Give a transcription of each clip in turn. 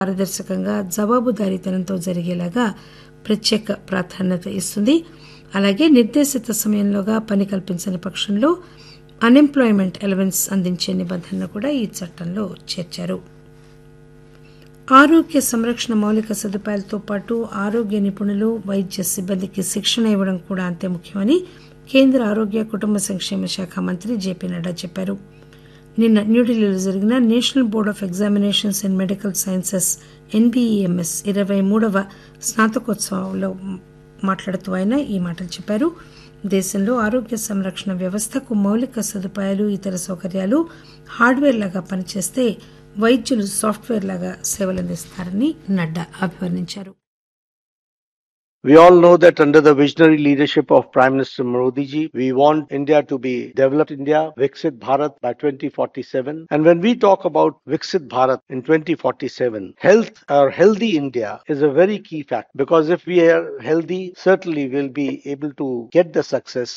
పారదర్శకంగా జవాబుదారీతనంతో జరిగేలాగా ప్రత్యేక ప్రాధాన్యత ఇస్తుంది అలాగే నిర్దేశిత సమయంలోగా పని కల్పించని పక్షంలో అన్ఎంప్లాయ్మెంట్ అలవెన్స్ అందించే నిబంధనను కూడా ఈ చట్టంలో చేర్చారు ఆరోగ్య సంరక్షణ మౌలిక సదుపాయాలతో పాటు ఆరోగ్య నిపుణులు వైద్య సిబ్బందికి శిక్షణ ఇవ్వడం కూడా అంతే ముఖ్యమని కేంద్ర ఆరోగ్య కుటుంబ సంక్షేమ శాఖ మంత్రి జేపీ నడ్డా చెప్పారు నిన్న న్యూఢిల్లీలో జరిగిన National Board of Examinations in Medical Sciences NBEMS ఇరవై మూడవ స్నాతకోత్సవంలో మాట్లాడుతూ ఆయన ఈ మాటలు చెప్పారు దేశంలో ఆరోగ్య సంరక్షణ వ్యవస్థకు మౌలిక సదుపాయాలు ఇతర సౌకర్యాలు హార్డ్వేర్ లాగా పనిచేస్తే వైద్యులు సాఫ్ట్వేర్ లాగా సేవలందిస్తారని నడ్డా అభివర్ణించారు We all know that under the visionary leadership of Prime Minister Modi ji, we want India to be developed India, Viksit Bharat by 2047. And when we talk about Viksit Bharat in 2047, health or healthy India is a very key fact because if we are healthy, certainly we'll be able to get the success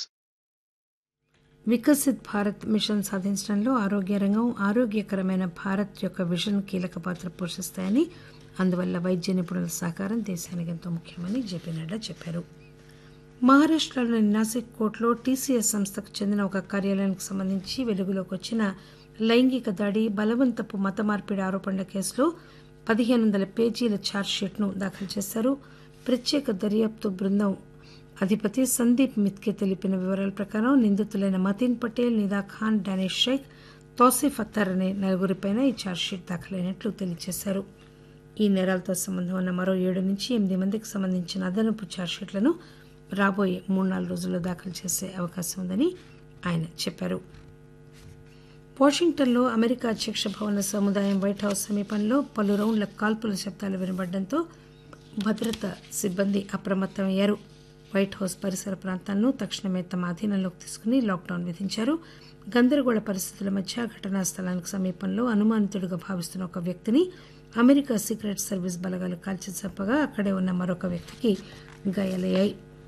Viksit Bharat mission సాధించడంలో ఆరోగ్య రంగం ఆరోగ్యకరమైన భారత్ యొక్క vision కీలక పాత్ర పోషిస్తాయని అందువల్ల వైద్య నిపుణుల సహకారం దేశానికి ఎంతో ముఖ్యమని జేపీ నడ్డా చెప్పారు మహారాష్టలోని నాసిక్ కోర్టులో టీసీఎస్ సంస్థకు చెందిన ఒక కార్యాలయానికి సంబంధించి వెలుగులోకి వచ్చిన లైంగిక దాడి బలవంతపు మత మార్పిడి ఆరోపణల కేసులో పదిహేను వందల పేజీల ఛార్జ్షీట్ను దాఖలు చేశారు ప్రత్యేక దర్యాప్తు బృందం అధిపతి సందీప్ మిత్కే తెలిపిన వివరాల ప్రకారం నిందితులైన మతీన్ పటేల్ నిదా ఖాన్ డానిష్ షేక్ తౌసిఫ్ అత్తర్ అనే నలుగురిపైన ఈ ఛార్జ్షీట్ దాఖలైనట్లు తెలియజేశారు ఈ నేరాలతో సంబంధం ఉన్న మరో ఏడు నుంచి ఎనిమిది మందికి సంబంధించిన అదనపు ఛార్జ్షీట్లను రాబోయే మూడు నాలుగు రోజుల్లో దాఖలు చేసే అవకాశం ఉందని ఆయన చెప్పారు వాషింగ్టన్లో అమెరికా అధ్యక్ష భవన సముదాయం వైట్ హౌస్ సమీపంలో పలు రౌండ్ల కాల్పుల శబ్దాలు వినబడడంతో భద్రతా సిబ్బంది అప్రమత్తమయ్యారు వైట్ హౌస్ పరిసర ప్రాంతాలను తక్షణమే తమ అధీనంలోకి తీసుకుని లాక్డౌన్ విధించారు గందరగోళ పరిస్థితుల మధ్య ఘటనా స్థలానికి సమీపంలో అనుమానితుడిగా భావిస్తున్న ఒక వ్యక్తిని అమెరికా సీక్రెట్ సర్వీస్ బలగాలు కాల్చి చంపగా అక్కడే ఉన్న మరొక వ్యక్తికి గాయాలయ్యాయి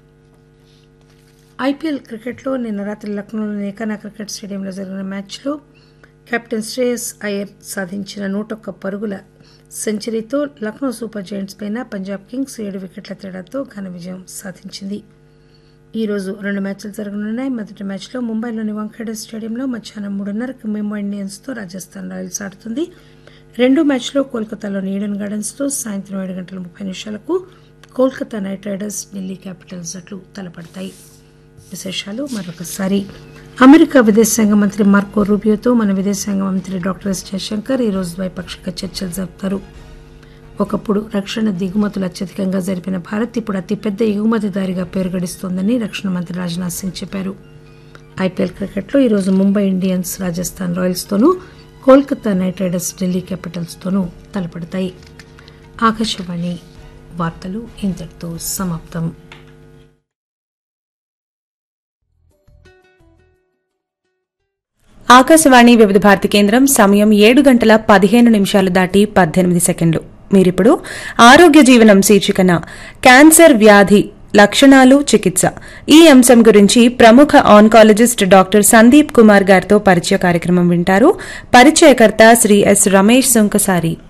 ఐపీఎల్ క్రికెట్లో నిన్న రాత్రి లక్నోలోని ఏకానా క్రికెట్ స్టేడియంలో జరిగిన మ్యాచ్లో కెప్టెన్ శ్రేయస్ అయ్యర్ సాధించిన నూటొక్క పరుగుల సెంచరీతో లక్నో సూపర్ జైంట్స్ పైన పంజాబ్ కింగ్స్ ఏడు వికెట్ల తేడాతో ఘన విజయం సాధించింది ఈ రోజు రెండు మ్యాచ్లు జరగనున్నాయి మొదటి మ్యాచ్లో ముంబైలోని వాంఖేడే స్టేడియంలో మధ్యాహ్నం మూడున్నరకు ముంబై ఇండియన్స్తో రాజస్థాన్ రాయల్స్ ఆడుతుంది రెండో మ్యాచ్లో కోల్కతాలోని ఈడెన్ గార్డెన్స్తో సాయంత్రం ఏడు గంటల ముప్పై నిమిషాలకు Kolkata Knight Riders Delhi Capitals జట్లు తలపడతాయి విశేషాలు మరొకసారి అమెరికా విదేశాంగ మంత్రి మార్కో రూబియోతో మన విదేశాంగ మంత్రి డాక్టర్ ఎస్ జయశంకర్ ఈరోజు ద్వైపాక్షిక చర్చలు జరుపుతారు ఒకప్పుడు రక్షణ దిగుమతులు అత్యధికంగా జరిపిన భారత్ ఇప్పుడు అతిపెద్ద ఎగుమతిదారిగా పేరు గడిస్తోందని రక్షణ మంత్రి రాజ్నాథ్ సింగ్ చెప్పారు ఐపీఎల్ క్రికెట్లో ఈరోజు ముంబై ఇండియన్స్ రాజస్థాన్ రాయల్స్తోనూ కోల్కతా నైట్ రైడర్స్ ఢిల్లీ క్యాపిటల్స్తోనూ తలపడతాయి ఆకాశవాణి వార్తలు ఇంతటితో సమాప్తం ఆకాశవాణి వివిధ భారతి కేంద్రం సమయం ఏడు గంటల పదిహేను నిమిషాలు దాటి పద్దెనిమిది సెకండ్లు మీరిప్పుడు ఆరోగ్య జీవనం శీర్షికన క్యాన్సర్ వ్యాధి లక్షణాలు చికిత్స ఈ అంశం గురించి ప్రముఖ ఆన్కాలజిస్ట్ డాక్టర్ సందీప్ కుమార్ గారితో పరిచయ కార్యక్రమం వింటారు పరిచయకర్త శ్రీ ఎస్ రమేష్ సుంకసారి